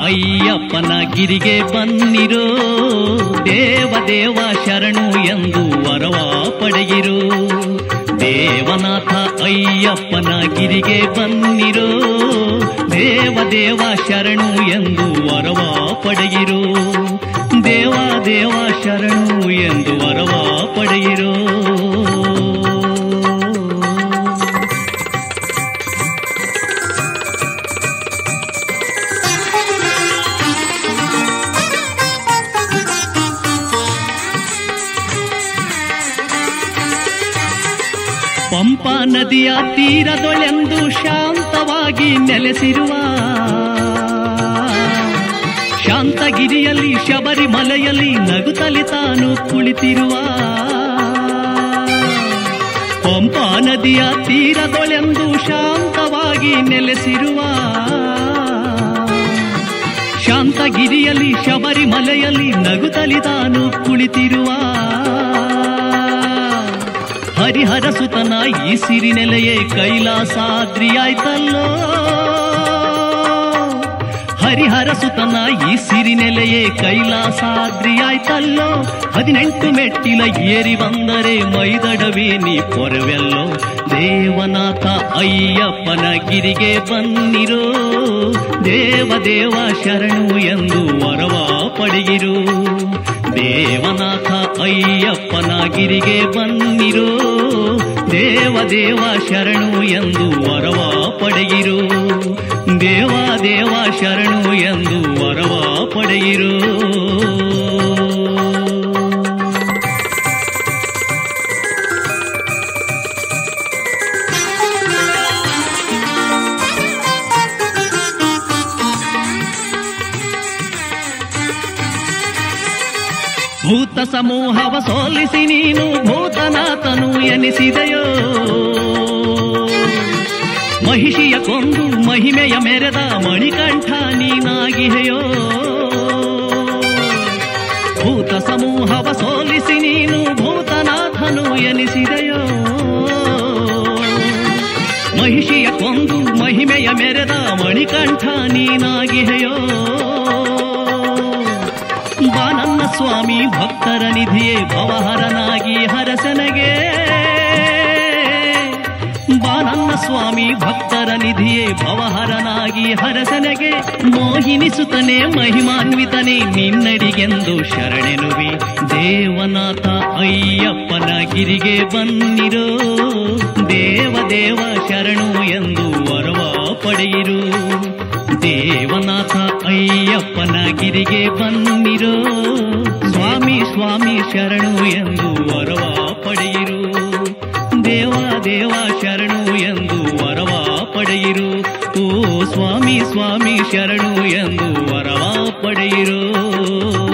ಅಯ್ಯಪ್ಪನ ಗಿರಿಗೆ ಬನ್ನಿರೋ ದೇವ ದೇವ ಶರಣು ಎಂದು ವರವ ಪಡೆಯಿರೋ ದೇವನಾಥ ಅಯ್ಯಪ್ಪನ ಗಿರಿಗೆ ಬನ್ನಿರೋ ದೇವ ದೇವ ಶರಣು ಎಂದು ವರವ ಪಡೆಯಿರೋ ದೇವ ದೇವ ಶರಣು ಎಂದು ವರವ ಪಡೆಯಿರೋ ಪಂಪಾ ನದಿಯ ತೀರದೊಳೆಂದು ಶಾಂತವಾಗಿ ನೆಲೆಸಿರುವ ಶಾಂತಗಿರಿಯಲ್ಲಿ ಶಬರಿಮಲೆಯಲ್ಲಿ ನಗುತ್ತಲಿ ತಾನು ಕುಳಿತಿರುವ ಪಂಪಾ ನದಿಯ ತೀರದೊಳೆಂದು ಶಾಂತವಾಗಿ ನೆಲೆಸಿರುವ ಶಾಂತಗಿರಿಯಲ್ಲಿ ಶಬರಿಮಲೆಯಲ್ಲಿ ನಗುತ್ತಲಿ ತಾನು ಕುಳಿತಿರುವ ಹರಿಹರ ಸುತನ ಈ ಸಿರಿನೆಲೆಯೇ ಕೈಲಾಸಾದ್ರಿಯಾಯ್ತಲ್ಲೋ ಹರಿಹರ ಸುತನ ಈ ಸಿರಿನೆಲೆಯೇ ಕೈಲಾಸಾದ್ರಿಯಾಯ್ತಲ್ಲೋ ಹದಿನೆಂಟು ಮೆಟ್ಟಿಲ ಏರಿ ಬಂದರೆ ಮೈದಡವೇ ನೀ ಪೊರವೆಲ್ಲೋ ದೇವನಾಥ ಅಯ್ಯಪ್ಪನ ಗಿರಿಗೆ ಬನ್ನಿರೋ ದೇವ ದೇವ ಶರಣು ಎಂದು ವರವ ಪಡೆಯಿರು ದೇವನಾಥ ಅಯ್ಯಪ್ಪನ ಗಿರಿಗೆ ಬನ್ನಿರೋ ದೇವ ದೇವ ಶರಣು ಎಂದು ವರವ ಪಡೆಯಿರು ದೇವ ದೇವ ಶರಣು ಎಂದು ವರವ ಪಡೆಯಿರು ಭೂತ ಸಮೂಹವ ಸೋಲಿಸಿ ನೀನು ಭೂತನಾಥನು ಎನಿಸಿದೆಯೋ ಮಹಿಷಿಯ ಕೊಂದು ಮಹಿಮೆಯ ಮೆರೆದ ಮಣಿಕಂಠ ನೀನಾಗಿದೆಯೋ ಭೂತ ಸಮೂಹವ ಸೋಲಿಸಿ ನೀನು ಭೂತನಾಥನು ಎನಿಸಿದೆಯೋ ಮಹಿಷಿಯ ಕೊಂದು ಮಹಿಮೆಯ ಮೆರೆದ ಮಣಿಕಂಠ ನೀನಾಗಿದೆಯೋ ಬಾ ನನ್ನ ಸ್ವಾಮಿ ಭಕ್ತರ ನಿಧಿಯೇ ಭವಹರನಾಗಿ ಹರಸನಗೆ ಬಾ ನನ್ನ ಸ್ವಾಮಿ ಭಕ್ತರ ನಿಧಿಯೇ ಭವಹರನಾಗಿ ಹರಸನಗೆ ಮೋಹಿನಿ ಸುತನೆ ಮಹಿಮಾನ್ವಿತನೆ ನಿನ್ನಡಿಗೆಂದು ಶರಣೆನುವಿ ದೇವನಾಥ ಅಯ್ಯಪ್ಪನ ಗಿರಿಗೆ ಬನ್ನಿರೋ ದೇವ ದೇವ ಶರಣು ಎಂದು ವರವ ಪಡೆಯಿರು ದೇವನಾಥ ಅಯ್ಯಪ್ಪನ ಗಿರಿಗೆ ಬನ್ನಿರೋ ಸ್ವಾಮಿ ಸ್ವಾಮಿ ಶರಣು ಎಂದು ವರವ ಪಡೆಯಿರು ದೇವ ದೇವ ಶರಣು ಎಂದು ವರವ ಪಡೆಯಿರು ಓ ಸ್ವಾಮಿ ಸ್ವಾಮಿ ಶರಣು ಎಂದು ವರವ ಪಡೆಯಿರು